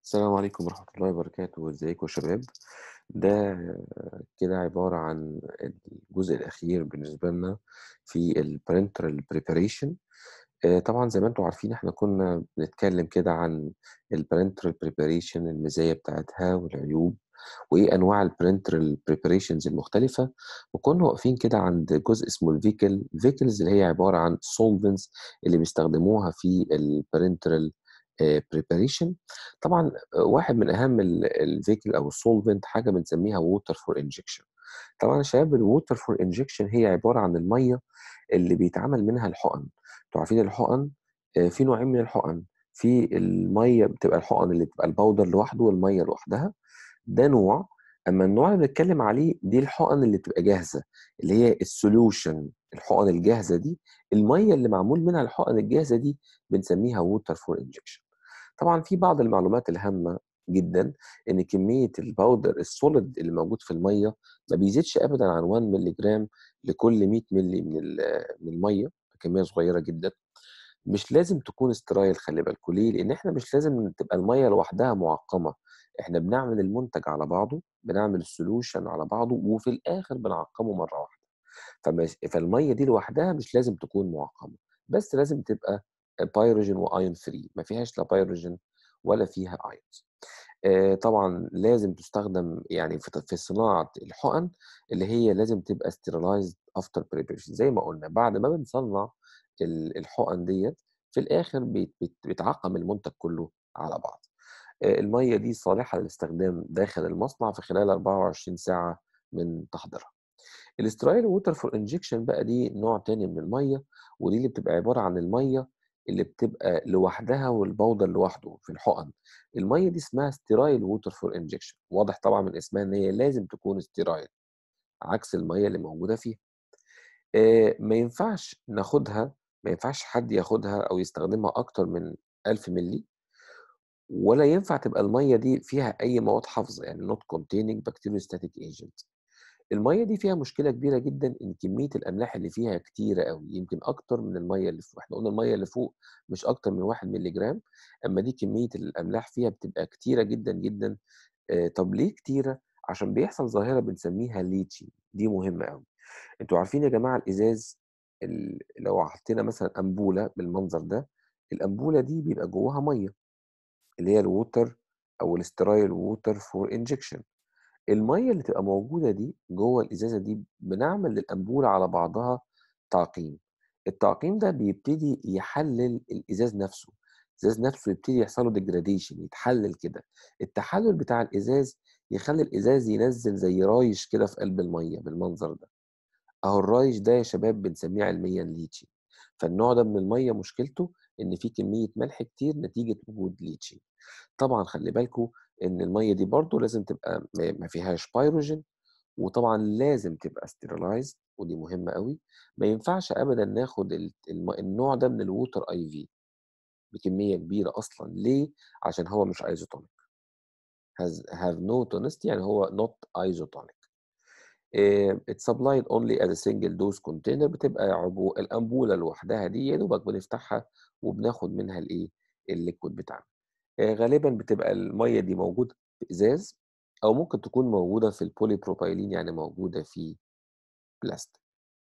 السلام عليكم ورحمة الله وبركاته، إزيكم يا شباب؟ ده كده عبارة عن الجزء الأخير بالنسبة لنا في الparenteral preparation آآ طبعًا زي ما أنتم عارفين إحنا كنا بنتكلم كده عن الparenteral preparation المزايا بتاعتها والعيوب، وإيه أنواع الparenteral preparations المختلفة، وكنا واقفين كده عند جزء اسمه الvehicle، الvehicles اللي هي عبارة عن solvents اللي بيستخدموها في الparenteral آآ preparation طبعًا واحد من أهم ال الvehicle أو الsolvent حاجة بنسميها water for injection طبعًا يا شباب الwater for injection هي عبارة عن المَيّة اللي بيتعمل منها الحُقَن، أنتم عارفين الحُقَن آآ في نوعين من الحُقَن، في المَيّة بتبقى الحُقَن اللي بتبقى الباودر لوحده والمَيّة لوحدها، ده نوع، أمّا النوع اللي بنتكلم عليه دي الحُقَن اللي بتبقى جاهزة، اللي هي الsolution الحُقَن الجاهزة دي، المَيّة اللي معمول منها الحُقَن الجاهزة دي بنسميها water for injection طبعًا في بعض المعلومات الهامة جدًا، إن كمية الباودر الsolid اللي موجود في المَيّة ما بيزيدش أبدًا عن 1 مليجرام لكل 100 مللي من ال من المَيّة، كمية صغيرة جدًا، مش لازم تكون sterile خلّي بالكم ليه؟ لإن إحنا مش لازم تبقى المَيّة لوحدها مُعقّمة، إحنا بنعمل المنتج على بعضه، بنعمل الsolution على بعضه وفي الآخر بنعقّمه مرّة واحدة، فمش فالمَيّة دي لوحدها مش لازم تكون مُعقّمة، بس لازم تبقى pyrogen وion free ما فيهاش لا pyrogen ولا فيها ions آآ طبعًا لازم تُستخدم يعني في ت في صناعة الحُقَن اللي هي لازم تبقى sterilized after preparation زي ما قُلنا بعد ما بنصنّع ال الحُقَن ديّة في الآخر بيت بيت بيتعقّم المنتج كلّه على بعضه، آآ المَيّة دي صالحة للاستخدام داخل المصنع في خلال 24 ساعة من تحضيرها. الsterile water for injection بقى دي نوع تاني من المَيّة، ودي اللي بتبقى عبارة عن المَيّة اللي بتبقى لوحدها والباودر لوحده في الحُقَن، المَيّة دي اسمها sterile water for injection واضح طبعًا من اسمها إن هي لازم تكون sterile عكس المَيّة اللي موجودة فيها. آآ ما ينفعش ناخدها ما ينفعش حد ياخدها أو يستخدمها أكتر من 1000 مللي ولا ينفع تبقى المَيّة دي فيها أي مواد حافظة، يعني not containing bacteriostatic agent المَيّة دي فيها مشكلة كبيرة جدًا إن كمية الأملاح اللي فيها كتيرة أوي، يمكن أكتر من المَيّة اللي فوق، إحنا قُلنا المَيّة اللي فوق مش أكتر من 1 مليجرام، أمّا دي كمية الأملاح فيها بتبقى كتيرة جدًا، جدًا آآ طَب ليه كتيرة؟ عشان بيحصل ظاهرة بنسميها leaching دي مهمة أوي، أنتم عارفين يا جماعة الإزاز ال لو حطينا مثلًا أنبولة بالمنظر ده، الأنبولة دي بيبقى جواها مَيّة اللي هي الwater أو الsterile water for injection المَيّة اللي تبقى موجودة دي جوّه الإزازة دي بنعمل للأنبولة على بعضها تعقيم، التعقيم ده بيبتدي يحلّل الإزاز نَفْسه، الإزاز نَفْسه يبتدي يحصل له degradation يتحلّل كده، التحلُّل بتاع الإزاز يخلّي الإزاز ينزّل زي رايش كده في قلب المَيّة بالمنظر ده، أهو الرايش ده يا شباب بنسميه علميًا leaching فالنوع ده من المَيّة مشكلته إن فيه كمية ملح كتير نتيجة وجود leaching طبعًا خلّي بالكم إن المَيّة دي برضه لازم تبقى ما ما فيهاش pyrogen وطبعًا لازم تبقى sterilized ودي مهمة أوي، ما ينفعش أبدًا ناخد ال الم النوع ده من الwater IV بكمية كبيرة أصلًا ليه؟ عشان هو مش isotonic has have no tonicity يعني هو not isotonic آآ it's supplied only as a single dose container بتبقى عبو الأنبولة لوحدها دي يا دوبك بنفتحها وبناخد منها الإيه، الliquid بتاعنا. آآ غالبًا بتبقى المَيّة دي موجودة في إزاز أو ممكن تكون موجودة في الpolypropylene يعني موجودة في بلاستيك.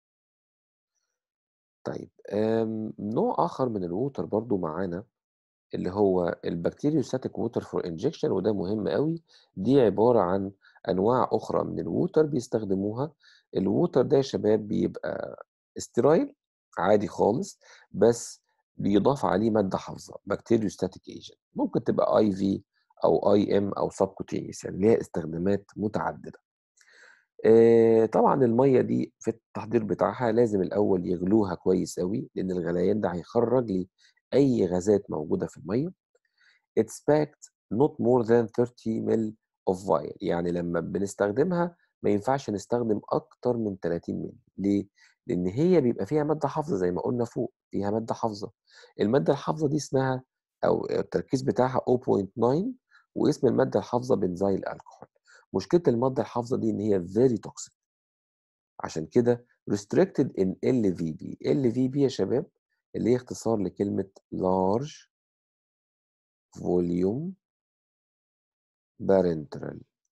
طيب آمم نوع آخر من الwater برضه معانا اللي هو الbacteriostatic water for injection وده مهم أوي، دي عبارة عن أنواع أخرى من الwater بيستخدموها، الwater ده يا شباب بيبقى sterile عادي خالص، بس بيضاف عليه مادة حافظة bacteriostatic agent ممكن تبقى IV أو IM أو subcutaneous يعني ليها استخدامات متعددة. آآ طبعًا المَيّة دي في التحضير بتاعها لازم الأول يغلوها كويس أوي، لإن الغليان ده هيخرّج لي أي غازات موجودة في المَيّة. It's packed not more than 30 مِل of vial يعني لمّا بنستخدمها ما ينفعش نستخدم أكتر من 30 مِل ليه؟ لإن هي بيبقى فيها مادة حافظة زي ما قُلنا فوق، فيها مادة حافظة، المادة الحافظة دي اسمها أو التركيز بتاعها 0.9 واسم المادة الحافظة بنزيل alcohol مشكلة المادة الحافظة دي إن هي very toxic عشان كده restricted in LVB LVB يا شباب اللي هي اختصار لكلمة large volume parenteral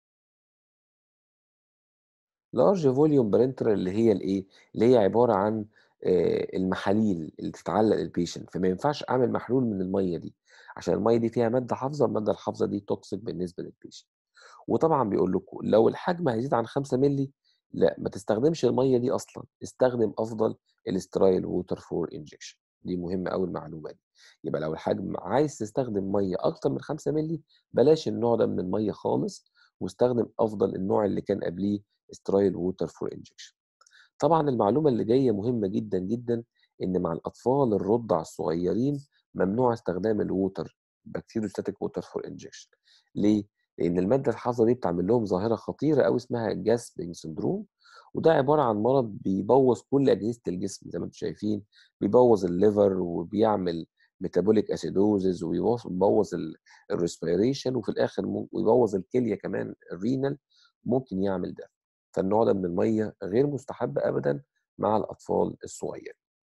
large volume parenteral اللي هي الإيه، اللي هي عبارة عن آآ المحاليل اللي تتعلق للpatient فما ينفعش أعمل محلول من المَيّة دي، عشان المَيّة دي فيها مادة حافظة، المادة الحافظة دي toxic بالنسبة للpatient وطبعًا بيقول لكم لو الحجم هيزيد عن 5 مِلِّي لأ، ما تستخدمش المَيّة دي أصلًا، استخدم أفضل الsterile water for injection دي مهمة أوي المعلومة دي، يبقى لو الحجم عايز تستخدم مَيّة أكتر من 5 مِلِّي بلاش النوع ده من المَيّة خالص، واستخدم أفضل النوع اللي كان قبليه sterile water for injection. طبعًا المعلومة اللي جاية مهمة جدًا، جدًا، إن مع الأطفال الرُضع الصغيرين ممنوع استخدام الwater bacteriostatic water for injection ليه؟ لإن المادة الحافظة دي بتعمل لهم ظاهرة خطيرة أوي اسمها gasping syndrome وده عبارة عن مرض بيبوّظ كل أجهزة الجسم زي ما أنتم شايفين، بيبوّظ الliver وبيعمل metabolic acidosis ويبوظ بيبوّظ ال الrespiration وفي الآخر م ويبوّظ الكلية كمان الrenal ممكن يعمل ده. فالنوع ده من المَيّة غير مستحب أبدًا مع الأطفال الصغيرين.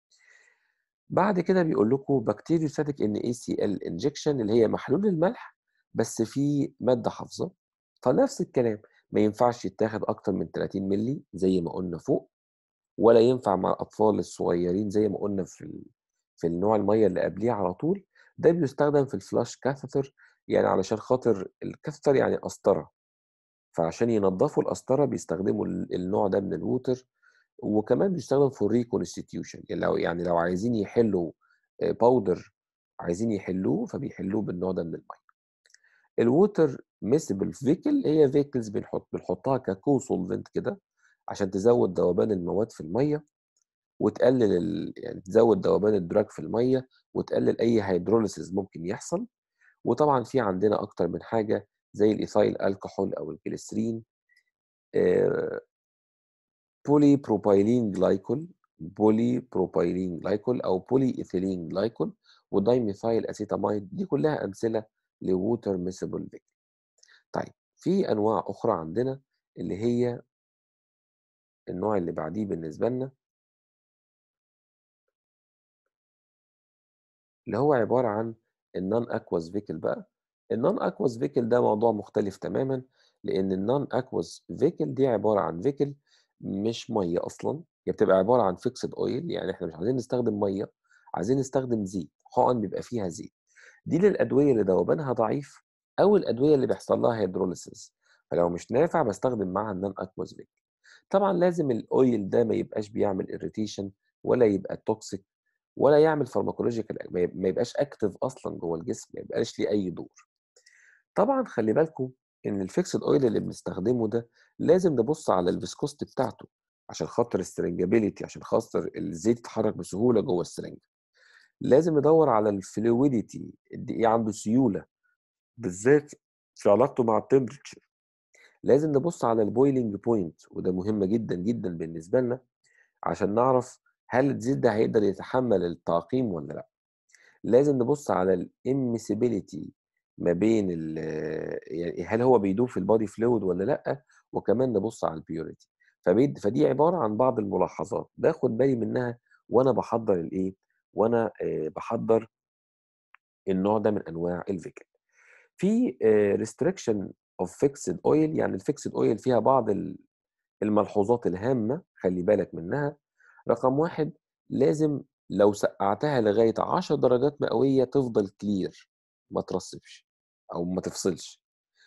بعد كده بيقول لكم bacteriostatic NaCl injection اللي هي محلول الملح بس فيه مادة حافظة، فنفس الكلام ما ينفعش يتاخد أكتر من 30 مِلِّي زي ما قُلنا فوق، ولا ينفع مع الأطفال الصغيرين زي ما قُلنا في ال في النوع المَيّة اللي قبليه على طول، ده بيستخدم في الflush catheter يعني علشان خاطر الcatheter يعني قسطرة، فعشان ينضّفوا القسطرة بيستخدموا ال النوع ده من الwater وكمان بيستخدم for reconstitution يعني لو يعني لو عايزين يحلّوا آآ powder عايزين يحلّوه، فبيحلّوه بالنوع ده من المَيّة. الwater miscible vehicle هي vehicles بنحط بنحطها كco-solvent كده عشان تزوّد ذوبان المواد في المَيّة وتقلل ال يعني تزوّد ذوبان الدراج في المَيّة وتقلل أي hydrolysis ممكن يحصل، وطبعًا في عندنا أكتر من حاجة زي الethyl alcohol أو الglycerine آآ polypropylene glycol polypropylene glycol أو polyethylene glycol وdimethyl acetamide دي كلّها أمثلة لwater miscible vehicle. طيب في أنواع أخرى عندنا اللي هي النوع اللي بعديه بالنسبة لنا اللي هو عبارة عن الnon aqueous vehicle بقى. الnon aqueous vehicle ده موضوع مختلف تمامًا، لإن الnon aqueous vehicle دي عبارة عن vehicle مش مَيّة أصلًا، هي بتبقى عبارة عن fixed oil يعني إحنا مش عايزين نستخدم مَيّة، عايزين نستخدم زيت، حُقن بيبقى فيها زيت. دي للأدوية اللي ذوبانها ضعيف أو الأدوية اللي بيحصل لها hydrolysis فلو مش نافع باستخدم معاها الnon aqueous vehicle. طبعًا لازم الoil ده ما يبقاش بيعمل irritation ولا يبقى toxic ولا يعمل pharmacological ما يب ما يبقاش active أصلًا جوّه الجسم، ما يبقاش ليه أي دور. طبعًا خلّي بالكم إن الfixed oil اللي بنستخدمه ده لازم نبُص على الviscosity بتاعته عشان خاطر الstringability عشان خاطر الزيت يتحرك بسهولة جوّه السرنجة. لازم ندوّر على الfluidity قد إيه عنده سيولة، بالذات في علاقته مع الtemperature. لازم نبُص على الboiling point وده مهم جدًا، جدًا بالنسبة لنا عشان نعرف هل الزيت ده هيقدر يتحمّل التعقيم والّا لأ. لازم نبُص على الimmiscibility ما بين ال يعني هل هو بيدوب في الbody fluid والّا لأ، وكمان نبُص على الpurity. فبيد فدي عبارة عن بعض الملاحظات باخد بالي منها وأنا باحضّر الإيه، وأنا آآ باحضّر النوع ده من أنواع الvehicle. في آآ restriction of fixed oil يعني الfixed oil فيها بعض ال الملحوظات الهامة خلّي بالك منها. رقم 1 لازم لو سقّعتها لغاية 10 درجات مئوية تفضل clear ما ترسّبش أو ما تفصلش.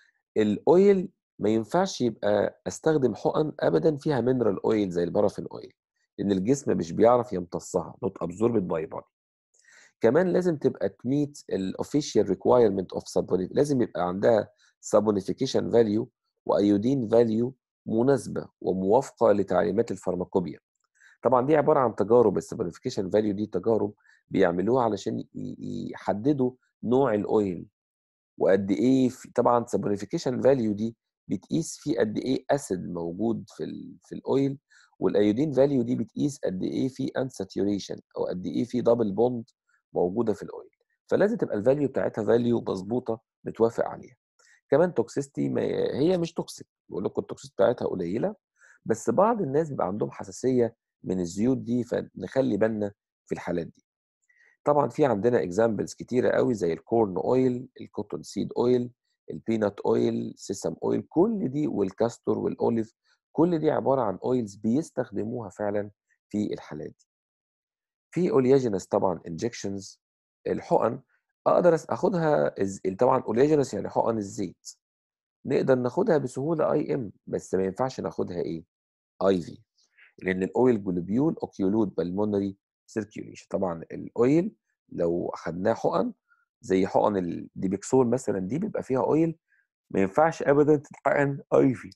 الoil ما ينفعش يبقى أستخدم حُقن أبدًا فيها mineral oil زي الparaffin oil لإن الجسم مش بيعرف يمتصّها not absorbed by body. كمان لازم تبقى تmeet الofficial requirement of saponi لازم يبقى عندها saponification value وiodine value مناسبة وموافقة لتعليمات الفارماكوبيا. طبعًا دي عبارة عن تجارب الsaponification value دي تجارب بيعملوها علشان ي ي يحددوا نوع الoil وقد إيه ف طبعًا saponification value دي بتقيس فيه قد إيه acid موجود في ال في الoil والiodine value دي بتقيس قد إيه في unsaturation أو قد إيه في double bond موجودة في الoil. فلازم تبقى الvalue بتاعتها value مضبوطة متوافق عليها. كمان toxicity ما هي مش toxic باقول لكم الtoxicity بتاعتها قليلة، بس بعض الناس بيبقى عندهم حساسية من الزيوت دي فنخلّي بالنا في الحالات دي. طبعًا في عندنا examples كتيرة أوي زي الcorn oil، الcotton seed oil، البينات اويل سيسم اويل كل دي والكاستور والاوليف كل دي عباره عن اويلز بيستخدموها فعلا في الحالات دي في اولياجينس طبعا انجكشنز الحقن اقدر اخدها طبعا اولياجينس يعني حقن الزيت نقدر ناخدها بسهوله اي ام بس ما ينفعش ناخدها ايه اي في لان الاويل جلوبيول اوكيولود بالمونري سيركيوليشن طبعا الاويل لو خدناه حقن زي حقن الديبكسول مثلا دي بيبقى فيها اويل ما ينفعش ابدا تتحقن اي في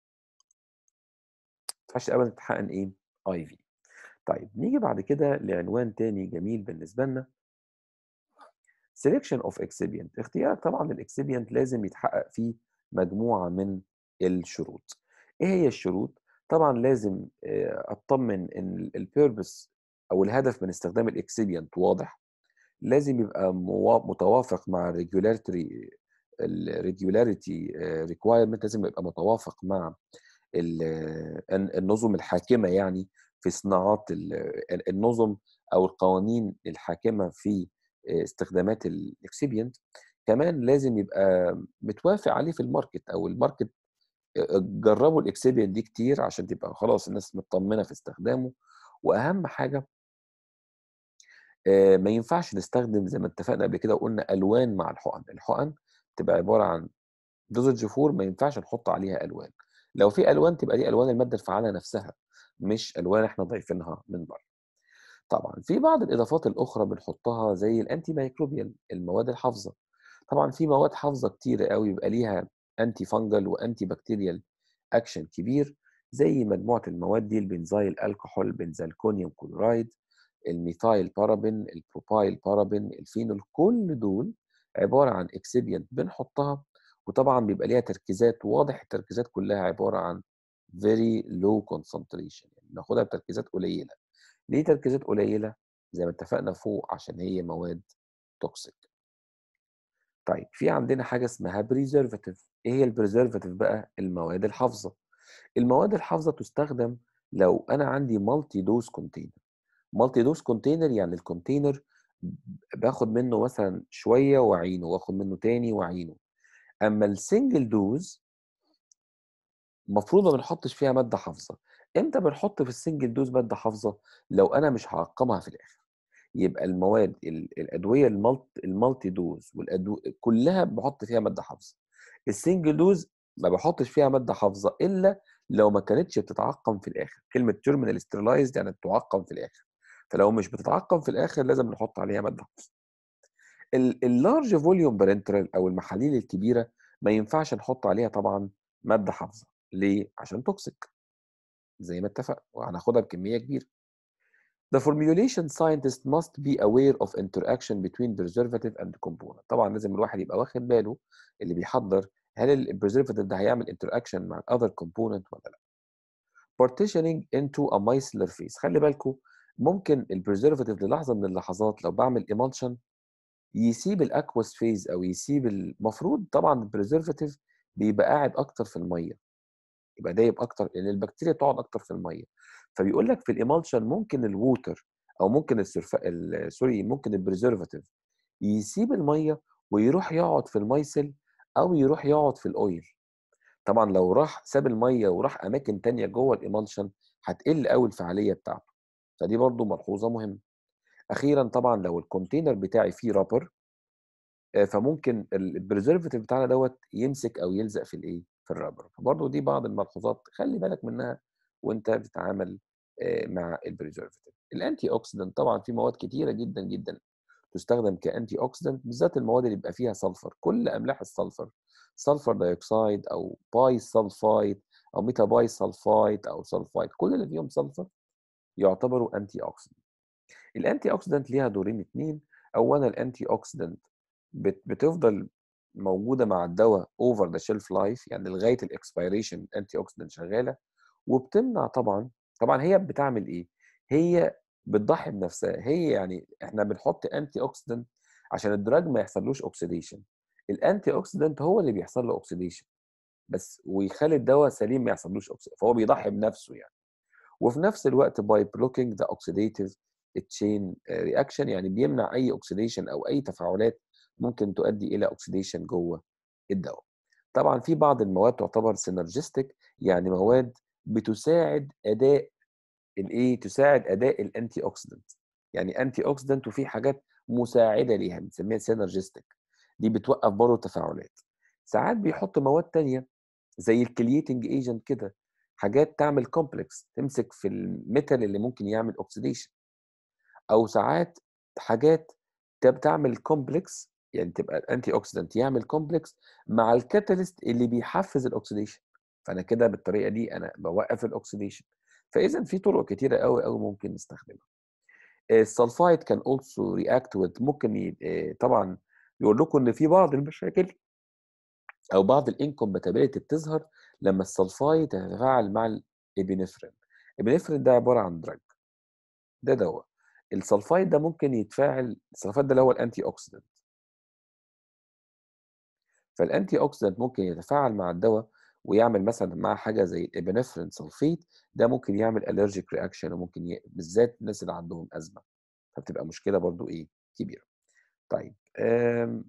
ما ينفعش ابدا تتحقن ايه اي في طيب نيجي بعد كده لعنوان تاني جميل بالنسبه لنا selection of excipient اختيار طبعا الاكسبيانت لازم يتحقق فيه مجموعه من الشروط ايه هي الشروط طبعا لازم اطمن ان البيربس او الهدف من استخدام الاكسبيانت واضح لازم يبقى متوافق مع الريجولاريتي الريجولاريتي ريكوايرمنت لازم يبقى متوافق مع النظم الحاكمه يعني في صناعات النظم او القوانين الحاكمه في استخدامات الاكسبيانت كمان لازم يبقى متوافق عليه في الماركت او الماركت جربوا الاكسبيانت دي كتير عشان تبقى خلاص الناس مطمنه في استخدامه واهم حاجه ما ينفعش نستخدم زي ما اتفقنا قبل كده وقلنا الوان مع الحقن الحقن تبقى عباره عن دوزج فور ما ينفعش نحط عليها الوان لو في الوان تبقى دي الوان الماده الفعاله نفسها مش الوان احنا ضايفينها من بره طبعا في بعض الاضافات الاخرى بنحطها زي الانتي مايكروبيال المواد الحافظه طبعا في مواد حافظه كتير قوي يبقى ليها انتي فانجل وانتي بكتيريال اكشن كبير زي مجموعه المواد دي البنزايل الكحول بنزالكونيوم كلورايد الميثايل بارابين البروبايل بارابين الفينول كل دول عباره عن اكسبيانت بنحطها وطبعا بيبقى ليها تركيزات واضح التركيزات كلها عباره عن very low concentration يعني ناخدها بتركيزات قليله ليه تركيزات قليله زي ما اتفقنا فوق عشان هي مواد توكسيك طيب في عندنا حاجه اسمها بريزرفاتيف ايه هي البريزرفاتيف بقى المواد الحافظه المواد الحافظه تستخدم لو انا عندي مالتي دوز كونتينر مالتي دوز كونتينر يعني الكونتينر باخد منه مثلا شويه واعينه واخد منه تاني واعينه اما السنجل دوز المفروض ما بنحطش فيها ماده حافظه امتى بنحط في السنجل دوز ماده حافظه لو انا مش هعقمها في الاخر يبقى المواد الادويه المالت المالتي دوز والأدو... كلها بحط فيها ماده حافظه السنجل دوز ما بحطش فيها ماده حافظه الا لو ما كانتش بتتعقم في الاخر كلمه تيرمينال ستيرلايزد يعني بتعقم في الاخر فلو مش بتتعقم في الاخر لازم نحط عليها ماده حافظه اللارج فوليوم بارنترال او المحاليل الكبيره ما ينفعش نحط عليها طبعا ماده حافظه ليه عشان توكسيك زي ما اتفق وهناخدها بكميه كبيره The formulation scientist must be aware of interaction between preservative and component. طبعا لازم الواحد يبقى واخد باله اللي بيحضر هل البريزرفاتيف ده هيعمل interaction مع other component ولا لا. Partitioning into a micellar phase. خلي بالكم ممكن البريزرفاتيف للحظه من اللحظات لو بعمل emulsion يسيب الاكوس فيز او يسيب المفروض طبعا البريزرفاتيف بيبقى قاعد اكتر في الميه يبقى دايب اكتر لان البكتيريا تقعد اكتر في الميه فبيقول لك في الايمالشن ممكن الووتر او ممكن السرف... سوري ممكن البريزرفاتيف يسيب الميه ويروح يقعد في الميسل او يروح يقعد في الاويل طبعا لو راح ساب الميه وراح اماكن تانية جوه الايمالشن هتقل قوي الفعاليه بتاعته فدي برضو ملحوظه مهمه اخيرا طبعا لو الكونتينر بتاعي فيه رابر فممكن البريزرفاتيف بتاعنا دوت يمسك او يلزق في الايه في الرابر فبرضه دي بعض الملحوظات خلي بالك منها وانت بتتعامل مع البريزرفاتيف الانتي اوكسيدنت طبعا في مواد كتيره جدا جدا تستخدم كانتي اوكسيدنت بالذات المواد اللي بيبقى فيها سلفر كل املاح السلفر سلفر دايوكسيد او باي سلفايد او ميتا باي سلفايد او سلفايد كل اللي فيهم سلفر يعتبروا انتي اوكسيدنت الانتي اوكسيدنت ليها دورين اتنين اولا الانتي اوكسيدنت بتفضل موجوده مع الدواء اوفر ذا شيلف لايف يعني لغايه الاكسبيريشن انتي اوكسيدنت شغاله وبتمنع طبعا طبعا هي بتعمل ايه هي بتضحي بنفسها هي يعني احنا بنحط انتي اوكسيدنت عشان الدراج ما يحصلوش اوكسيديشن الانتي اوكسيدنت هو اللي بيحصل له اوكسيديشن بس ويخلي الدواء سليم ما يحصلوش اوكسيديشن فهو بيضحي بنفسه يعني وفي نفس الوقت باي بلوكينج ذا اوكسيديتيف تشين رياكشن يعني بيمنع اي اوكسيديشن او اي تفاعلات ممكن تؤدي الى اوكسيديشن جوه الدوا. طبعًا في بعض المواد تعتبر synergistic يعني مواد بتساعد أداء الإيه، تساعد أداء الantioxidant يعني antioxidant وفي حاجات مساعدة ليها بنسميها synergistic دي بتوقّف برضه التفاعلات. ساعات بيحط مواد تانية زي الcleating agent كده، حاجات تعمل complex تمسك في الmetal اللي ممكن يعمل oxidation. أو ساعات حاجات ت بتعمل complex يعني تبقى الantioxidant يعمل complex مع الcatalyst اللي بيحفّز الoxidation فأنا كده بالطريقة دي أنا باوقّف الoxidation فإذًا في طرق كتيرة أوي، أوي ممكن نستخدمها. الsulfide can also react with ممكن ي آآ طبعًا يقول لكم إن في بعض المشاكل أو بعض الincompatibility بتظهر لمّا الsulfide يتفاعل مع الepinephrine. الepinephrine ده عبارة عن drug ده دوا. الsulfide ده ممكن يتفاعل الsulfide ده اللي هو الantioxidant. فالantioxidant ممكن يتفاعل مع الدوا ويعمل مثلًا معاه حاجة زي الepinephrine sulfate ده ممكن يعمل allergic reaction وممكن ي بالذات الناس اللي عندهم أزمة، فبتبقى مشكلة برضه إيه، كبيرة. طيب آمم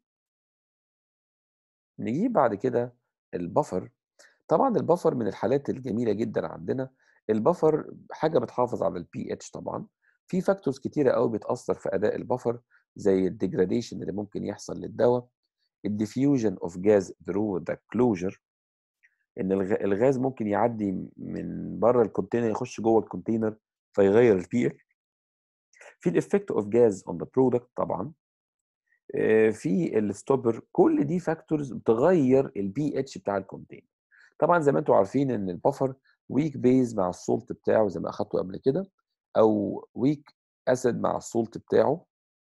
نجيب بعد كده الbuffer طبعًا الbuffer من الحالات الجميلة جدًا عندنا، الbuffer حاجة بتحافظ على الpH طبعًا، في factors كتيرة أوي بتأثّر في أداء الbuffer زي الdegradation اللي ممكن يحصل للدوا، الdiffusion of gas through the closure إن الغ الغاز ممكن يعدّي من برّه الcontainer يخش جوّه الcontainer فيغيّر الpH. في الeffect of gas on the product طبعًا. آآ في الstopper كل دي factors بتغيّر الpH بتاع الcontainer. طبعًا زي ما أنتم عارفين إن الbuffer weak base مع الsalt بتاعه زي ما أخدته قبل كده أو weak acid مع الsalt بتاعه.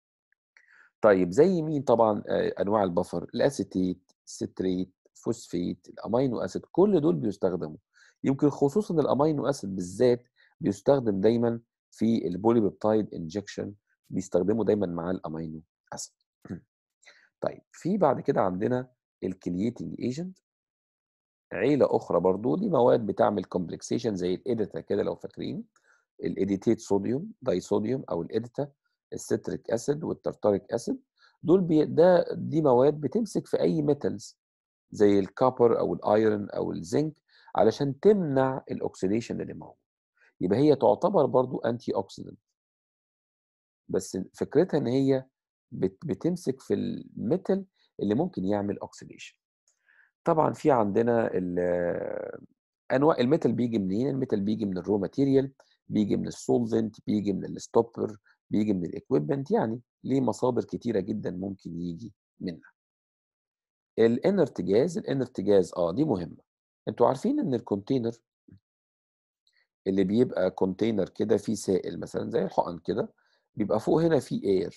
طيب زي مين طبعًا آآ أنواع الbuffer الأسيتيت، الستريت، فوسفيت، الأمينو أسيد كل دول بيستخدموا. يمكن خصوصًا الأمينو أسيد بالذات بيستخدم دايمًا في الpolypeptide injection بيستخدموا دايمًا معاه الأمينو أسيد. طيب في بعد كده عندنا الcleating agent عيلة أخرى برضه دي مواد بتعمل complexation زي الإيديتا كده لو فاكرين، الإيديتات صوديوم، دايصوديوم أو الإيديتا، الcitric acid والtartaric acid دول بي ده دي مواد بتمسك في أي metals زي الcopper أو الiron أو الزنك علشان تمنع الoxidation اللي موجود. يبقى هي تعتبر برضه antioxidant. بس فكرتها إن هي بت بتمسك في الmetal اللي ممكن يعمل oxidation. طبعًا في عندنا ال أنواع الmetal بييجي منين؟ الmetal بييجي من الraw material بييجي من الsolvent بييجي من الstopper بييجي من الequipment يعني ليه مصادر كتيرة جدًا ممكن ييجي منها. الinert gas الinert gas آه دي مهمة. أنتم عارفين إن الcontainer اللي بيبقى container كده فيه سائل مثلًا زي الحُقَن كده، بيبقى فوق هنا في air.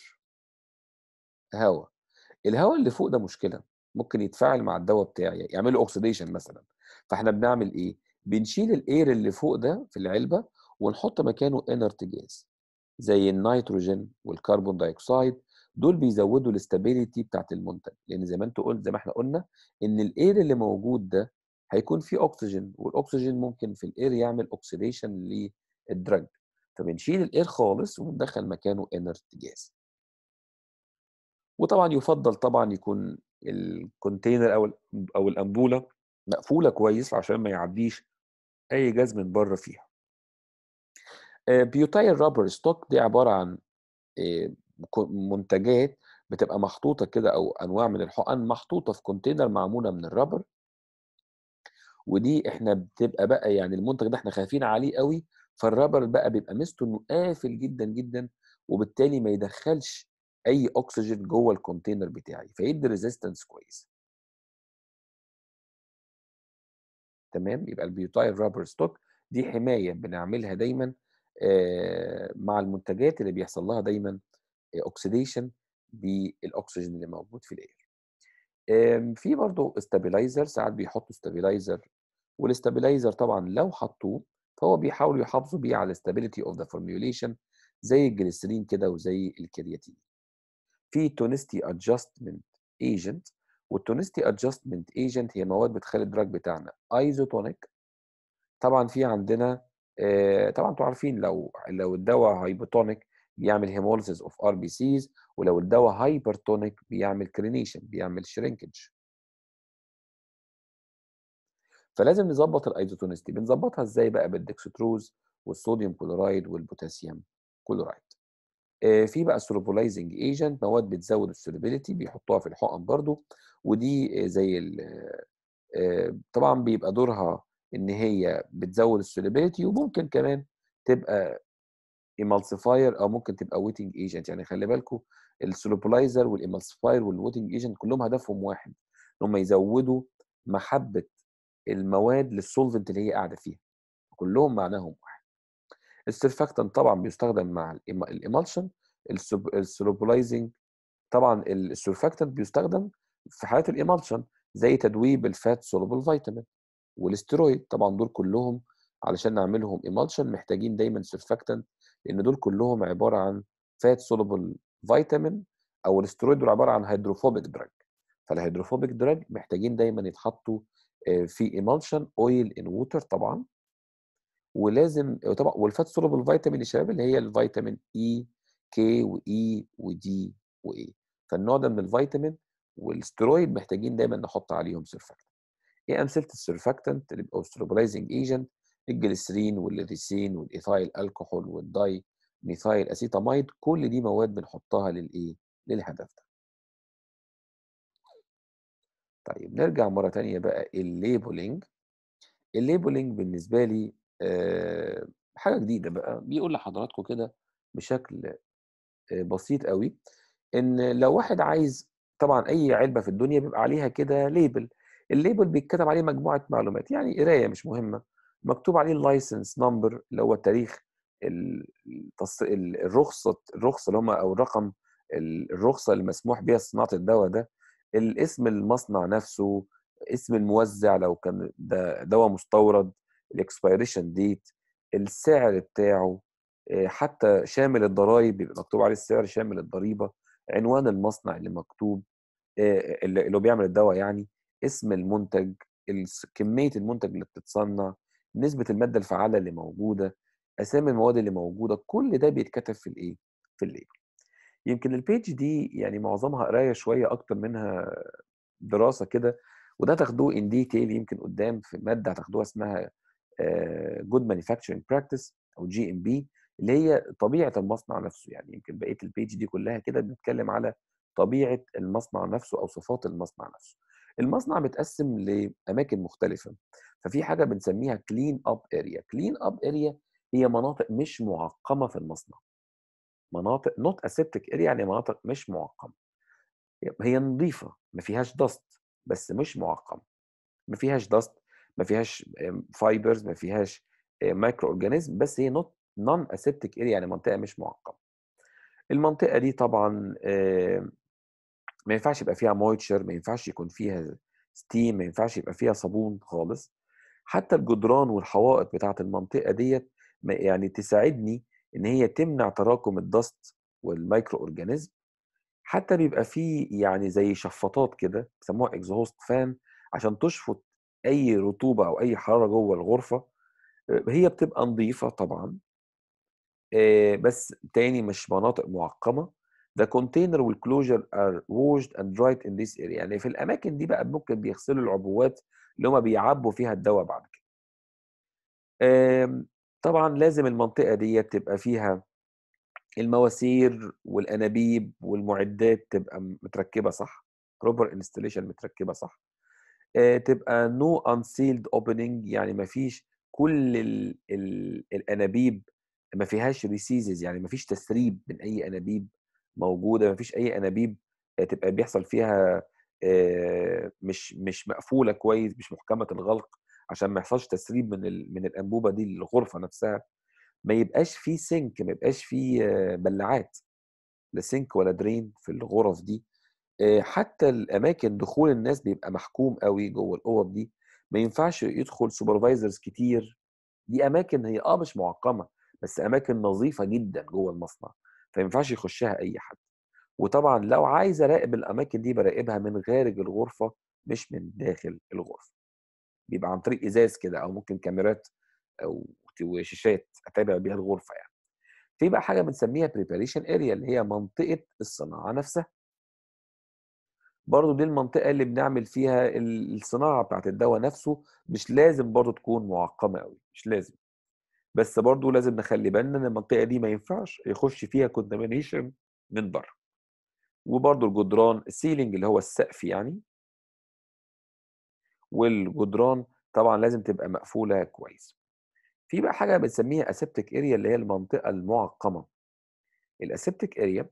هوا. الهوا اللي فوق ده مشكلة، ممكن يتفاعل مع الدوا بتاعي يعمل له oxidation مثلًا. فإحنا بنعمل إيه؟ بنشيل الair اللي فوق ده في العلبة ونحط مكانه inert gas زي النيتروجين والكربون دايوكسيد دول بيزودوا الstability بتاعة المنتج، لإن زي ما أنتم قُلت زي ما إحنا قُلنا إن الair اللي موجود ده هيكون فيه أكسجين والأكسجين ممكن في الair يعمل oxidation للدرج. فبنشيل الair خالص وبندخّل مكانه inert gas. وطبعًا يُفضّل طبعًا يكون الcontainer أو ال أو الأنبولة مقفولة كويس عشان ما يعدّيش أي جاز من برّه فيها. آآ butyl rubber stock دي عبارة عن آآ ك منتجات بتبقى محطوطة كده أو أنواع من الحُقَن محطوطة في container معمولة من الرابر. ودي إحنا بتبقى بقى يعني المنتج ده إحنا خايفين عليه أوي، فالرابر بقى بيبقى ميزته إنه قافل جدًا، جدًا وبالتالي ما يدخّلش أي أكسجين جوّه الcontainer بتاعي، فيدّي resistance كويسة. تمام؟ يبقى الbutyl rubber stock دي حماية بنعملها دايمًا آآ مع المنتجات اللي بيحصل لها دايمًا آآ oxidation بالأكسجين اللي موجود في الair. آمم في برضه stabilizer ساعات بيحطّوا stabilizer والstabilizer طبعًا لو حطّوه فهو بيحاولوا يحافظوا بيه على stability of the formulation زي الجليسرين كده وزي الكرياتين. في tonicity adjustment agent والtonicity adjustment agent هي مواد بتخلّي الدرج بتاعنا isotonic. طبعًا في عندنا آآ طبعًا أنتم عارفين لو لو الدوا hypotonic بيعمل hemolysis of RBCs ولو الدوا hypertonic بيعمل crenation بيعمل shrinkage. فلازم نضبط الايزوتونستي بنظبطها ازاي بقى بالدكستروز والصوديوم كلورايد والبوتاسيوم كلورايد آه، في بقى سولوبولايزنج ايجنت مواد بتزود السولوبيليتي بيحطوها في الحقن برضو ودي زي آه، طبعا بيبقى دورها ان هي بتزود السولوبيليتي وممكن كمان تبقى ايمالسيفاير او ممكن تبقى ويتنج ايجنت يعني خلي بالكم السولوبلايزر والايمالسيفاير والويتنج ايجنت كلهم هدفهم واحد ان هم يزودوا محبه المواد للسولفنت اللي هي قاعده فيها كلهم معناهم واحد السيرفاكتنت طبعا بيستخدم مع الايمالشن السولوبلايزنج طبعا السيرفاكتنت بيستخدم في حالات الايمالشن زي تدويب الفات سولوبل فيتامين والاسترويد طبعا دول كلهم علشان نعملهم ايمالشن محتاجين دايما سيرفاكتنت لان دول كلهم عباره عن فات سولوبل فيتامين او الاسترويد دول عباره عن هيدروفوبيك دراج فالهيدروفوبيك دراج محتاجين دايما يتحطوا في ايمالشن اويل ان ووتر طبعا ولازم طبعا والفات سولوبل فيتامين يا شباب اللي هي الفيتامين اي كي واي ودي واي فالنوع ده من الفيتامين والسترويد محتاجين دايما نحط عليهم سيرفاكتنت ايه امثله السيرفاكتنت اللي بيبقوا ستروبلايزنج ايجنت الجليسرين والليثين والايثايل الكحول والداي ميثايل اسيتاميد كل دي مواد بنحطها للايه للهدف ده طيب نرجع مره ثانيه بقى الليبلنج الليبلنج بالنسبه لي أه حاجه جديده بقى بيقول لحضراتكم كده بشكل بسيط قوي ان لو واحد عايز طبعا اي علبه في الدنيا بيبقى عليها كده ليبل الليبل بيتكتب عليه مجموعه معلومات يعني قرايه مش مهمه مكتوب عليه اللايسنس نمبر اللي هو تاريخ الرخصه الرخصه اللي هم او الرقم الرخصه اللي مسموح بها صناعه الدواء ده الاسم المصنع نفسه اسم الموزع لو كان ده دواء مستورد الاكسبيريشن ديت السعر بتاعه حتى شامل الضرائب بيبقى مكتوب عليه السعر شامل الضريبه عنوان المصنع اللي مكتوب اللي هو بيعمل الدواء يعني اسم المنتج كميه المنتج اللي بتتصنع نسبه الماده الفعاله اللي موجوده اسامي المواد اللي موجوده كل ده بيتكتب في الايه في الليبل يمكن البيج دي يعني معظمها قرايه شويه اكتر منها دراسه كده وده تاخدوه ان ديتيل يمكن قدام في ماده هتاخدوها اسمها جود مانيفاكتشرنج براكتس او جي ام بي اللي هي طبيعه المصنع نفسه يعني يمكن بقيه البيج دي كلها كده بنتكلم على طبيعه المصنع نفسه او صفات المصنع نفسه المصنع متقسم لاماكن مختلفه ففي حاجه بنسميها كلين اب اريا كلين اب اريا هي مناطق مش معقمه في المصنع مناطق نوت اسيبتك اريا يعني مناطق مش معقمه هي نظيفه ما فيهاش دست بس مش معقمه ما فيهاش دست ما فيهاش فايبرز ما فيهاش مايكرو اورجانيزم بس هي نوت نون اسيبتك اريا يعني منطقه مش معقمه المنطقه دي طبعا ما ينفعش يبقى فيها مويتشر ما ينفعش يكون فيها ستيم ما ينفعش يبقى فيها صابون خالص حتى الجدران والحوائط بتاعه المنطقه ديت يعني تساعدني ان هي تمنع تراكم الدست والمايكرو اورجانيزم حتى بيبقى فيه يعني زي شفاطات كده بيسموها اكزهوست فان عشان تشفط اي رطوبه او اي حراره جوه الغرفه هي بتبقى نظيفه طبعا بس تاني مش مناطق معقمه The container والclosure are washed and dried in this area يعني في الاماكن دي بقى ممكن بيغسلوا العبوات اللي هم بيعبوا فيها الدواء بعد كده طبعا لازم المنطقه دي تبقى فيها المواسير والانابيب والمعدات تبقى متركبه صح بروبر انستليشن متركبه صح تبقى نو انسيلد اوبننج يعني ما فيش كل ال ال الانابيب ما فيهاش ريسيزز يعني ما فيش تسريب من اي انابيب موجوده ما فيش اي انابيب تبقى بيحصل فيها مش مش مقفوله كويس مش محكمه الغلق عشان ما يحصلش تسريب من من الانبوبه دي للغرفه نفسها ما يبقاش في سنك ما يبقاش في بلعات لا سنك ولا درين في الغرف دي حتى الاماكن دخول الناس بيبقى محكوم قوي جوه الاوض دي ما ينفعش يدخل سوبرفايزرز كتير دي اماكن هي اه مش معقمه بس اماكن نظيفه جدا جوه المصنع فما ينفعش يخشها اي حد وطبعا لو عايز اراقب الاماكن دي براقبها من خارج الغرفه مش من داخل الغرفه بيبقى عن طريق ازاز كده او ممكن كاميرات او وشاشات اتابع بيها الغرفه يعني في بقى حاجه بنسميها بريباريشن اريا اللي هي منطقه الصناعه نفسها برضه دي المنطقة اللي بنعمل فيها ال الصناعة بتاعة الدوا نفسه، مش لازم برضه تكون مُعقّمة أوي، مش لازم. بس برضه لازم نخلّي بالنا إن المنطقة دي ما ينفعش يخُش فيها contamination من برّه. وبرضه الجدران الceiling اللي هو السقف يعني. والجدران طبعًا لازم تبقى مقفولة كويس. في بقى حاجة بنسميها aseptic area اللي هي المنطقة المُعقّمة. الaseptic area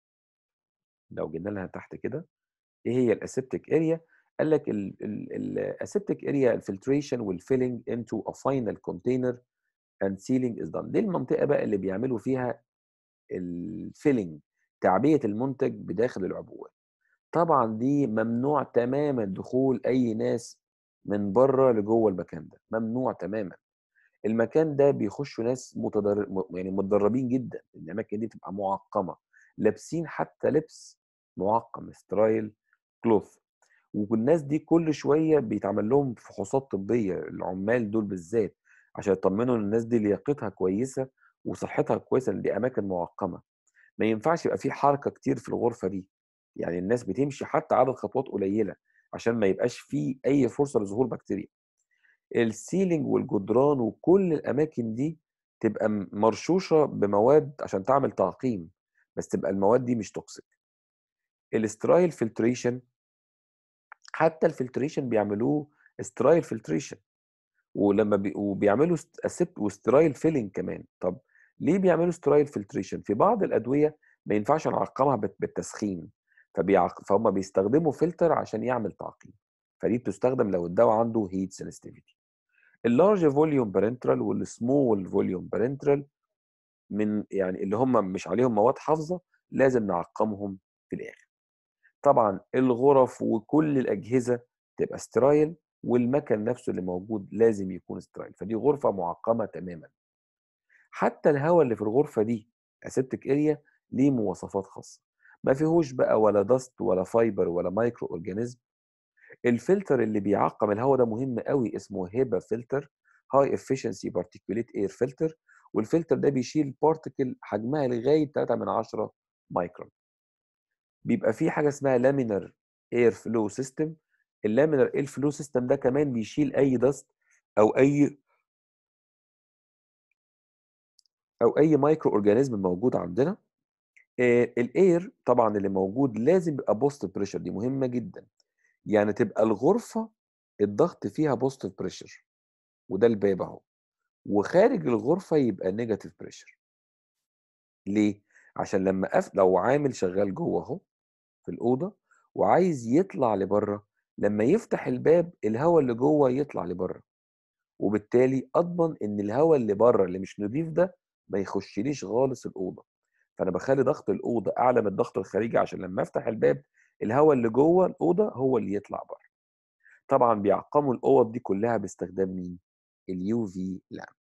لو جينا لها تحت كده، إيه هي الaseptic area؟ قال لك ال ال الaseptic area الfiltration والfilling into a final container and sealing is done. دي المنطقة بقى اللي بيعملوا فيها الfilling تعبية المنتج بداخل العبوات. طبعًا دي ممنوع تمامًا دخول أي ناس من برّه لجوّه المكان ده، ممنوع تمامًا. المكان ده بيخشوا ناس متدر م يعني متدربين جدًا، الأماكن دي بتبقى مُعقّمة، لابسين حتى لبس مُعقّم sterile cloth والناس دي كل شوية بيتعمل لهم فحوصات طبية، العمال دول بالذات، عشان يطمنوا إن الناس دي لياقتها كويسة وصحتها كويسة، لأن دي أماكن مُعقّمة. ما ينفعش يبقى في حركة كتير في الغرفة دي، يعني الناس بتمشي حتى عدد خطوات قليلة، عشان ما يبقاش في أي فرصة لظهور بكتيريا. الceiling والجدران وكل الأماكن دي تبقى م مرشوشة بمواد عشان تعمل تعقيم، بس تبقى المواد دي مش toxic. الsterile filtration حتى الfiltration بيعملوه sterile filtration ولمّا بي وبيعملوا ست aseptic وsterile filling كمان. طب ليه بيعملوا sterile filtration؟ في بعض الأدوية ما ينفعش نعقّمها بال بالتسخين، فبيعق فهُم بيستخدموا فلتر عشان يعمل تعقيم، فدي بتستخدم لو الدوا عنده heat sensitivity. الlarge volume parenteral والsmall volume parenteral من يعني اللي هم مش عليهم مواد حافظة، لازم نعقّمهم في الآخر. طبعًا الغرف وكل الأجهزة تبقى sterile والمَكَن نفسه اللي موجود لازم يكون sterile، فدي غرفة مُعقّمة تمامًا. حتى الهوا اللي في الغرفة دي aseptic area ليه مواصفات خاصة، ما فيهوش بقى ولا dust ولا fiber ولا micro organism. الفلتر اللي بيعقّم الهوا ده مهم أوي اسمه HEPA filter high efficiency particulate air filter والفلتر ده بيشيل particle حجمها لغاية 3/10 مايكرون. بيبقى في حاجة اسمها laminar air flow system الlaminar air flow system ده كمان بيشيل أي dust أو أي أو أي micro organism موجود عندنا. آآ الair طبعًا اللي موجود لازم يبقى positive pressure دي مهمة جدًا، يعني تبقى الغرفة الضغط فيها positive pressure وده الباب أهو، وخارج الغرفة يبقى negative pressure. ليه؟ عشان لمّا أف لو عامل شغال جوّه أهو في الأوضة وعايز يطلع لبرّه، لمّا يفتح الباب الهوا اللي جوّه يطلع لبرّه، وبالتالي أضمن إن الهوا اللي برّه اللي مش نضيف ده ما يخشّليش خالص الأوضة، فأنا باخلّي ضغط الأوضة أعلى من الضغط الخارجي عشان لمّا أفتح الباب الهوا اللي جوّه الأوضة هو اللي يطلع برّه. طبعًا بيعقّموا الأوض دي كلّها باستخدام مين؟ الUV lamp.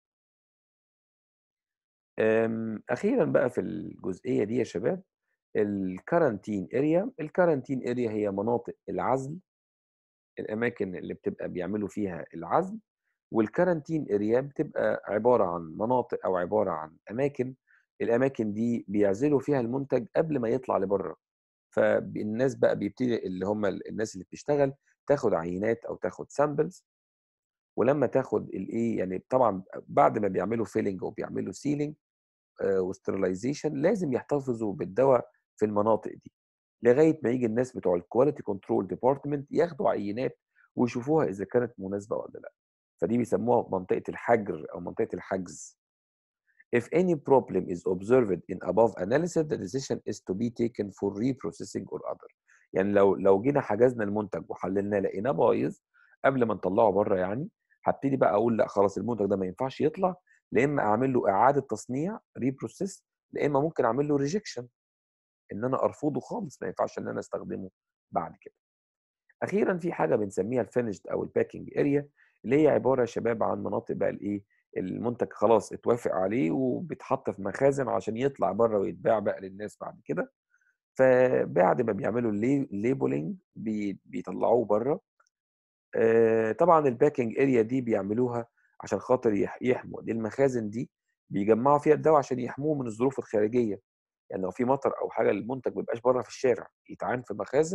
آمم أخيرًا بقى في الجزئية دي يا شباب الquarantine area، الquarantine area هي مناطق العزل، الأماكن اللي بتبقى بيعملوا فيها العزل، والquarantine area بتبقى عبارة عن مناطق أو عبارة عن أماكن، الأماكن دي بيعزلوا فيها المنتج قبل ما يطلع لبرّه، فب الناس بقى بيبتدي اللي هم ال الناس اللي بتشتغل تاخد عينات أو تاخد samples ولمّا تاخد الإيه، يعني طبعًا بعد ما بيعملوا filling وبيعملوا sealing آآ وsterilization لازم يحتفظوا بالدوا في المناطق دي، لغاية ما ييجي الناس بتوع الquality control department ياخدوا عينات ويشوفوها إذا كانت مناسبة والّا لأ، فدي بيسموها منطقة الحجر أو منطقة الحجز. If any problem is observed in above analysis the decision is to be taken for reprocessing or other. يعني لو لو جينا حجزنا المنتج وحللناه لقيناه بايظ قبل ما نطلّعه برّه يعني، هابتدي بقى أقول لأ خلاص المنتج ده ما ينفعش يطلع، لا إما أعمل له إعادة تصنيع reprocess لا إما ممكن أعمل له rejection إن أنا أرفضه خالص ما ينفعش إن أنا أستخدمه بعد كده. أخيرًا في حاجة بنسميها الfinished أو الpacking area اللي هي عبارة يا شباب عن مناطق بقى الإيه، المنتج خلاص اتوافق عليه وبيتحط في مخازن عشان يطلع برّه ويتباع بقى للناس بعد كده، فبعد ما بيعملوا الla labeling بي بيطلّعوه برّه. آآ طبعًا الpacking area دي بيعملوها عشان خاطر يح يحموا دي المخازن دي بيجمّعوا فيها الدوا عشان يحموه من الظروف الخارجية، يعني لو في مطر أو حاجة المنتج ما يبقاش برّه في الشارع، يتعان في مخازن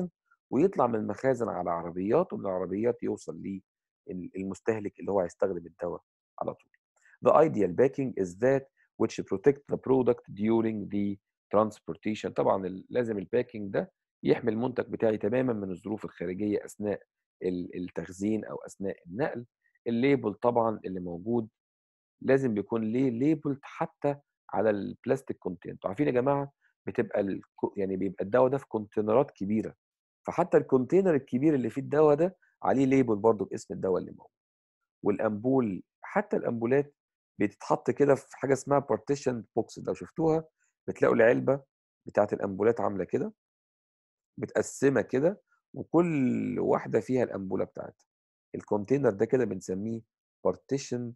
ويطلع من المخازن على عربيات ومن العربيات يوصل للمستهلك اللي هو هيستخدم الدواء على طول. The ideal packing is that which protect the product during the transportation طبعا لازم الباكينج ده يحمي المنتج بتاعي تماما من الظروف الخارجيه اثناء التخزين او اثناء النقل الليبل طبعا اللي موجود لازم بيكون ليه ليبل حتى على البلاستيك كونتينر انتوا عارفين يا جماعه بتبقى ال... يعني بيبقى الدواء ده في كونتينرات كبيره فحتى الكونتينر الكبير اللي فيه الدواء ده عليه ليبل برضه باسم الدواء اللي موجود والامبول حتى الامبولات بتتحط كده في حاجه اسمها بارتيشن بوكس لو شفتوها بتلاقوا العلبه بتاعت الامبولات عامله كده متقسمه كده وكل واحده فيها الامبوله بتاعتها الكونتينر ده كده بنسميه بارتيشن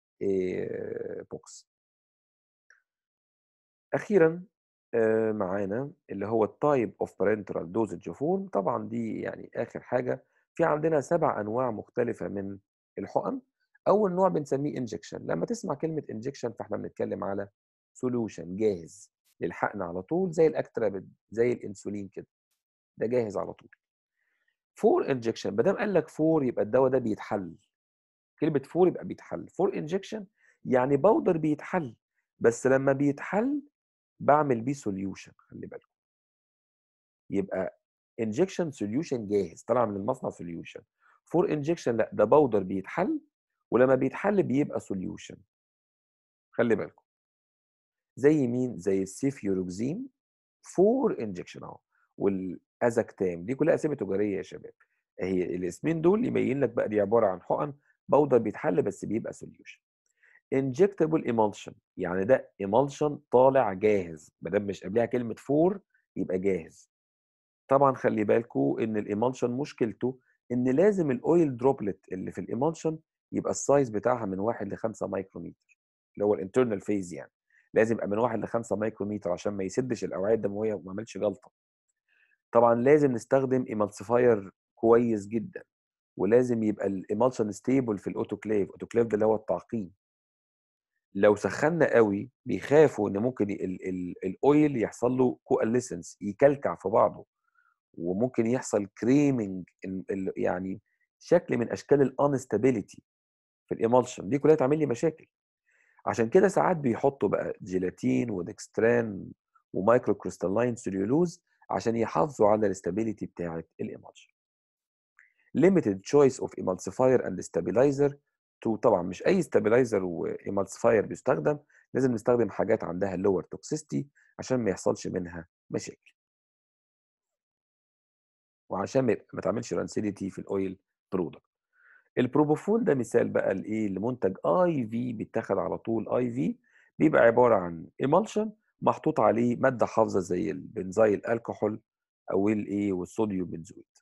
بوكس اخيرا معانا اللي هو التايب اوف بارنترال دوزج فورم طبعا دي يعني اخر حاجه في عندنا سبع انواع مختلفه من الحقن اول نوع بنسميه انجكشن لما تسمع كلمه انجكشن فاحنا بنتكلم على سوليوشن جاهز للحقن على طول زي الاكترابيد زي الانسولين كده ده جاهز على طول فور انجكشن ما دام قال لك فور يبقى الدواء ده بيتحل كلمه فور يبقى بيتحل فور انجكشن يعني باودر بيتحل بس لما بيتحل بعمل بيه سوليوشن خلي بالكم يبقى انجكشن سوليوشن جاهز طالع من المصنع سوليوشن فور انجكشن لا ده باودر بيتحل ولما بيتحل بيبقى سوليوشن خلي بالكم زي مين زي السيفيوروكزين فور انجكشن اهو والازاكتام دي كلها اسامي تجاريه يا شباب هي الاسمين دول يبين لك بقى دي عباره عن حقن باودر بيتحل بس بيبقى سوليوشن انجكتبل ايمالشن يعني ده ايمالشن طالع جاهز ما دام مش قبلها كلمه فور يبقى جاهز طبعا خلي بالكم ان الايمالشن مشكلته ان لازم الاويل دروبلت اللي في الايمالشن يبقى السايز بتاعها من 1 ل 5 مايكرومتر اللي هو الانترنال فيز يعني لازم يبقى من 1 ل 5 مايكرومتر عشان ما يسدش الاوعيه الدمويه وما يعملش جلطه طبعا لازم نستخدم ايمالسيفاير كويس جدا ولازم يبقى الايمالشن ستيبل في الاوتوكليف الاوتوكليف ده اللي هو التعقيم لو سخنا قوي بيخافوا ان ممكن الاويل يحصل له كواليسنس يكلكع في بعضه وممكن يحصل كريمنج يعني شكل من اشكال الانستابيليتي في الايمالشن دي كلها تعمل لي مشاكل عشان كده ساعات بيحطوا بقى جيلاتين ودكستران ومايكرو كريستالين سيلولوز عشان يحافظوا على الاستابيليتي بتاعه الايمالشن limited choice of emulsifier and stabilizer to طبعا مش اي stabilizer وايمالسيفاير بيستخدم لازم نستخدم حاجات عندها lower toxicity عشان ما يحصلش منها مشاكل وعشان ما, ما تعملش رانسيديتي في الاويل برودكت البروبوفول ده مثال بقى لايه لمنتج اي في بيتاخد على طول اي في بيبقى عباره عن ايمالشن محطوط عليه ماده حافظه زي البنزايل الكحول او الايه والصوديوم بنزويت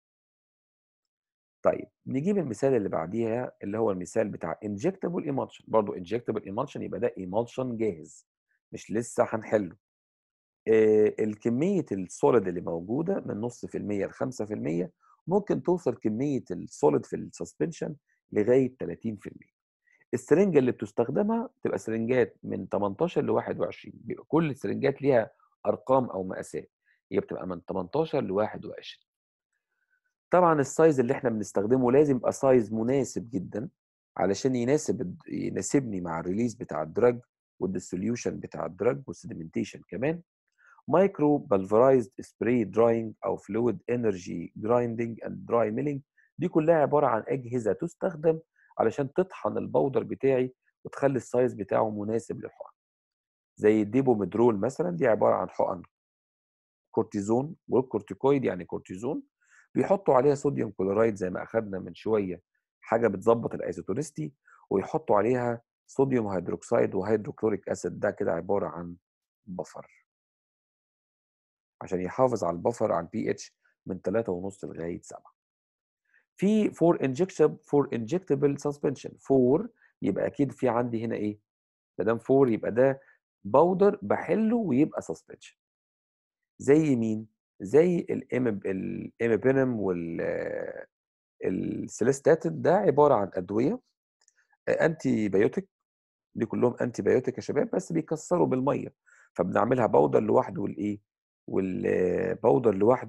طيب نجيب المثال اللي بعديها اللي هو المثال بتاع انجكتبل ايمالشن برضه انجكتبل ايمالشن يبقى ده ايمالشن جاهز مش لسه هنحله آه الكميه السوليد اللي موجوده من نص في المية ل 5% ممكن توصل كميه السوليد في السسبنشن لغايه 30% السرنجه اللي بتستخدمها تبقى سرنجات من 18 ل 21 بيبقى كل السرنجات ليها ارقام او مقاسات هي بتبقى من 18 ل 21 طبعا السايز اللي احنا بنستخدمه لازم يبقى سايز مناسب جدا علشان يناسب يناسبني مع الريليز بتاع الدراج والديسوليوشن بتاع الدراج والسيدمنتيشن كمان مايكرو بالفرايزد سبراي دراينج او فلويد انرجي جرايندنج اند دراي ميلينج دي كلها عباره عن اجهزه تستخدم علشان تطحن البودر بتاعي وتخلي السايز بتاعه مناسب للحقن زي الديبوميدرول مثلا دي عباره عن حقن كورتيزون والكورتيكويد يعني كورتيزون بيحطوا عليها صوديوم كلورايد زي ما اخذنا من شويه حاجه بتظبط الايزوتونستي ويحطوا عليها صوديوم هيدروكسيد وهيدروكلوريك اسيد ده كده عباره عن بفر عشان يحافظ على البفر على البي اتش من 3.5 لغايه 7 في فور انجكشن فور انجكتبل سسبنشن فور يبقى اكيد في عندي هنا ايه ما دام فور يبقى ده باودر بحله ويبقى سسبنشن زي مين زي الاميبينم وال السيليستاتين ده عباره عن ادويه انتي بايوتيك دي كلهم انتي بايوتيك يا شباب بس بيكسروا بالميه فبنعملها باودر لوحده والايه والباودر لوحده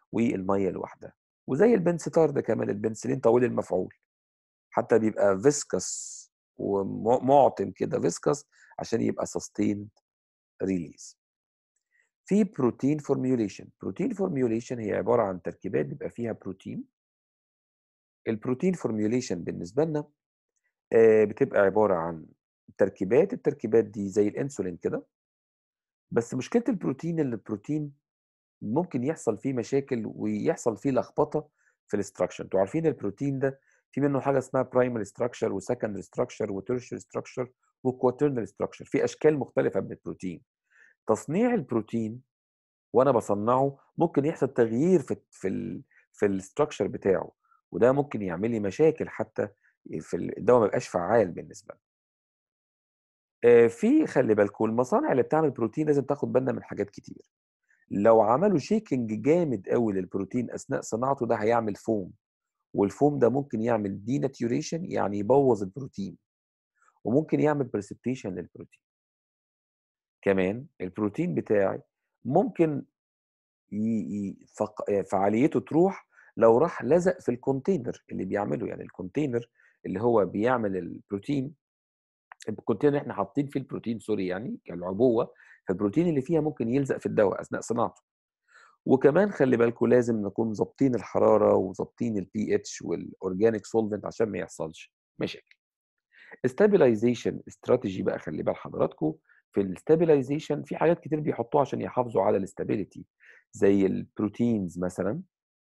والمَيّة لوحدها، وزي البنستار كمان البنسلين طويل المفعول، حتى بيبقى viscous وم مُعتم كده viscous عشان يبقى sustained release. في protein formulation، protein formulation هي عبارة عن تركيبات بيبقى فيها بروتين. الprotein formulation بالنسبة لنا آآ بتبقى عبارة عن تركيبات، التركيبات دي زي الإنسولين كده. بس مشكلة البروتين إن البروتين ممكن يحصل فيه مشاكل ويحصل فيه لخبطة في الstructure أنتم عارفين البروتين ده في منه حاجة اسمها primary structure وsecondary structure وtertiary structure وquaternary structure في أشكال مختلفة من البروتين. تصنيع البروتين وأنا باصنّعه ممكن يحصل تغيير في في ال في الstructure بتاعه، وده ممكن يعمل لي مشاكل حتى في ال الدوا ما يبقاش فعّال بالنسبة لنا. آآ في خلّي بالكم المصانع اللي بتعمل بروتين لازم تاخد بالنا من حاجات كتير. لو عملوا shaking جامد أوي للبروتين أثناء صناعته ده هيعمل فوم، والفوم ده ممكن يعمل denaturation يعني يبوّظ البروتين، وممكن يعمل precipitation للبروتين. كمان البروتين بتاعي ممكن ي ي فق فعاليته تروح لو راح لزق في الcontainer اللي بيعمله، يعني الcontainer اللي هو بيعمل البروتين الcontainer اللي إحنا حاطين فيه البروتين sorry يعني كالعبوة، فالبروتين اللي فيها ممكن يلزق في الدوا أثناء صناعته. وكمان خلّي بالكم لازم نكون ضابطين الحرارة وضابطين الpH والorganic solvent عشان ما يحصلش مشاكل. stabilization strategy بقى خلّي بال حضراتكم في الstabilization في حاجات كتير بيحطوها عشان يحافظوا على الstability زي البروتينز مثلًا.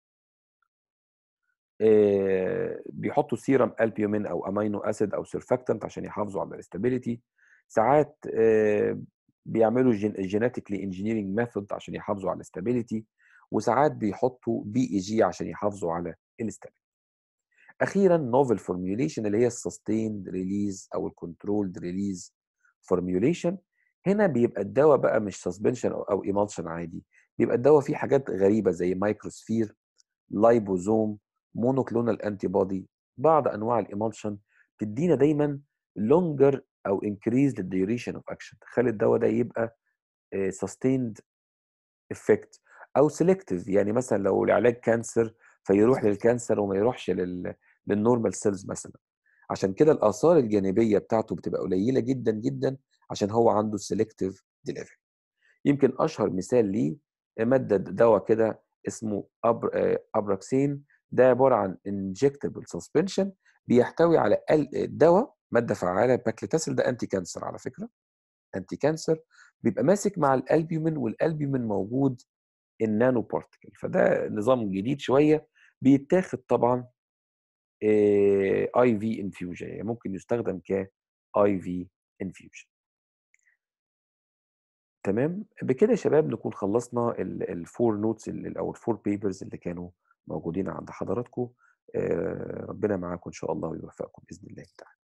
آآ بيحطوا serum albumin أو amino acid أو surfactant عشان يحافظوا على الstability. ساعات آآ بيعملوا gen genetically engineering method عشان يحافظوا على الstability وساعات بيحطوا BEG عشان يحافظوا على الstability. أخيرًا novel formulation اللي هي الsustained release أو الcontrolled release formulation هنا بيبقى الدوا بقى مش suspension أو أو emulsion عادي، بيبقى الدوا فيه حاجات غريبة زي microsphere، liposome، monoclonal antibody بعض أنواع الemulsion تدّينا دايمًا longer أو increase للduration of action تخلّي الدوا ده يبقى آآ sustained effect أو selective يعني مثلًا لو العلاج كانسر فيروح للكانسر وما يروحش لل للnormal cells مثلًا. عشان كده الآثار الجانبية بتاعته بتبقى قليلة جدًا، جدًا عشان هو عنده selective delivery. يمكن أشهر مثال ليه مادة د دوا كده اسمه أبر آآ Abraxane ده عبارة عن injectable suspension بيحتوي على ال دوا مادة فعّالة paclitaxel ده anti cancer على فكرة، anti cancer بيبقى ماسك مع الalbumin والalbumin موجود الnano particle فده نظام جديد شوية بيتاخد طبعًا آآ IV infusion يعني ممكن يستخدم كIV infusion. تمام؟ بكده يا شباب نكون خلّصنا ال ال4 notes ال أو ال4 papers اللي كانوا موجودين عند حضراتكم. آآ ربنا معاكم إن شاء الله ويوفقكم بإذن الله تعالى.